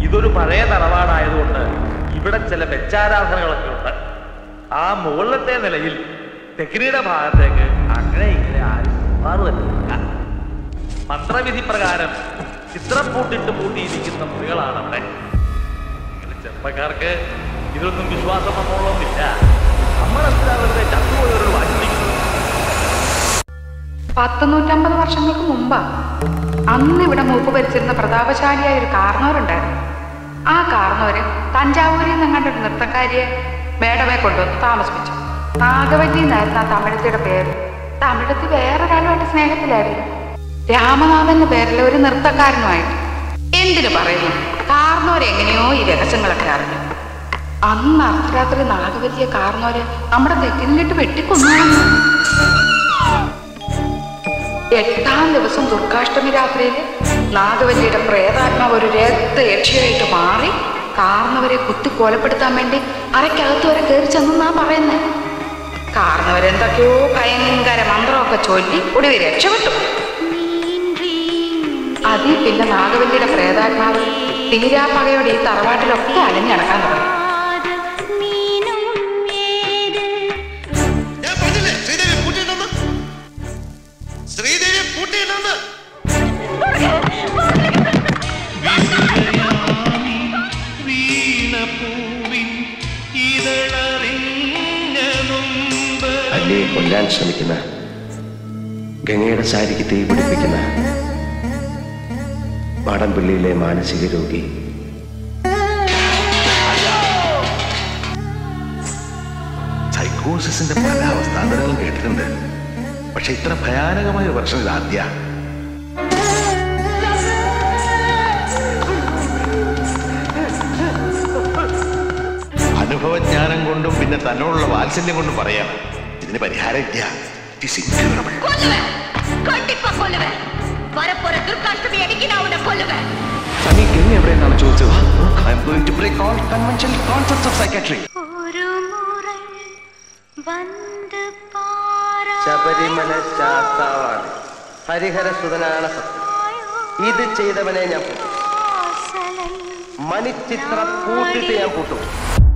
ഇതൊരു പഴയ തറവാടായതുകൊണ്ട് ഇവിടെ ചില വെച്ചാരാധനകളൊക്കെ ഉണ്ട് ആ മുകളിലത്തെ നിലയിൽ തെക്കിനിയുടെ ഭാഗത്തേക്ക് അങ്ങനെ ഇങ്ങനെ ആരും മാറു പറ്റില്ല മന്ത്രവിധി പ്രകാരം ചിത്രം പൂട്ടിട്ട് പൂട്ടിയിരിക്കുന്ന മുറികളാണ് അവിടെ ഇങ്ങനെ ചെറുപ്പക്കാർക്ക് ഇതൊന്നും വിശ്വാസം വന്നോളൊന്നില്ല നമ്മളെന്തിനാ വെറുതെ ചത്തുപോയൊരു വാശിക്കുന്നത് പത്ത് നൂറ്റമ്പത് വർഷങ്ങൾക്ക് മുമ്പാ അന്ന് ഇവിടെ മൂപ്പ് ഭരിച്ചിരുന്ന പ്രതാപശാലിയായ ഒരു കാർന്നവരുണ്ടായിരുന്നു ആ കാർന്നവര് തഞ്ചാവൂരിൽ നിന്നങ്ങാണ്ട് ഒരു നൃത്തക്കാരിയെ മേടമേ കൊണ്ടുവന്ന് താമസിപ്പിച്ചു നാഗവല്ലി എന്നായിരുന്നു ആ തമിഴത്തിയുടെ പേര് തമിഴത്തി വേറൊരാളുമായിട്ട് സ്നേഹത്തിലായിരുന്നു രാമനാഥൻ എന്ന പേരിലെ ഒരു നൃത്തക്കാരനുമായിട്ട് എന്തിനു പറയുന്നു കാർന്നവരെങ്ങനെയോ ഈ രഹസ്യങ്ങളൊക്കെ അറിഞ്ഞു അന്ന് അർദ്ധരാത്രി നാഗവല്ലിയെ കാർന്നവര് നമ്മുടെ തെക്കിനിലിട്ട് വെട്ടിക്കൊന്നു എട്ടാം ദിവസം ദുർഗാഷ്ടമി രാത്രിയിൽ നാഗവല്ലിയുടെ പ്രേതാത്മാവ് ഒരു രക്ത യക്ഷിയായിട്ട് മാറി കാർന്നവരെ കുത്തി കൊലപ്പെടുത്താൻ വേണ്ടി അരയ്ക്കകത്ത് വരെ കയറി ചെന്നാ പറയുന്നത് കാർന്നവരെന്തൊക്കെയോ ഭയങ്കര മന്ത്രമൊക്കെ ചൊല്ലി ഒടുവിൽ രക്ഷപ്പെട്ടു അതിൽ പിന്നെ നാഗവല്ലിയുടെ പ്രേതാത്മാവ് തീരാപ്പകയോടെ ഈ തറവാട്ടിലൊക്കെ അലഞ്ഞടക്കാൻ തുടങ്ങി ഞാൻ പറഞ്ഞില്ലേ ശ്രീദേവി പൂട്ടിയിട്ടെന്ന് ശ്രീദേവി പൂട്ടിയിട്ടെന്ന് അല്ലിയെ കൊല്ലാൻ ശ്രമിക്കുന്ന ഗംഗയുടെ സാരിക്ക് തീ പിടിപ്പിക്കുന്ന മാടമ്പിള്ളിയിലെ മാനസിക രോഗി സൈക്കോസിന്റെ പല അവസ്ഥാന്തരങ്ങളും കേട്ടിട്ടുണ്ട് പക്ഷെ ഇത്ര ഭയാനകമായ ഒരു പ്രശ്നം ഇത് ആദ്യ അനുഭവജ്ഞാനം കൊണ്ടും പിന്നെ തന്നോടുള്ള വാത്സല്യം കൊണ്ടും പറയാണ് ഇതിന് പരിഹാരം ഇല്ല It is incurable. கொல்லுவேன் கண்டிப்பா கொல்லுவேன் வரப்போற துர்காஷ்டமி அன்னைக்கு நான் உன்னை கொல்லுவேன் സമി ഗംഗ എവിടെയെന്നാണ് ചോദിച്ചത് I'm going to break all convention concepts of psychiatry ஒரு முறை வந்து பாரா ശബരിമല ശാസ്താവാണ് ഹരിഹര സുതനാണ് സത്യം ഇത് ചെയ്തവനെ ഞാൻ പൂട്ടും മണിച്ചിത്ര പൂട്ടിട്ട് ഞാൻ പൂട്ടും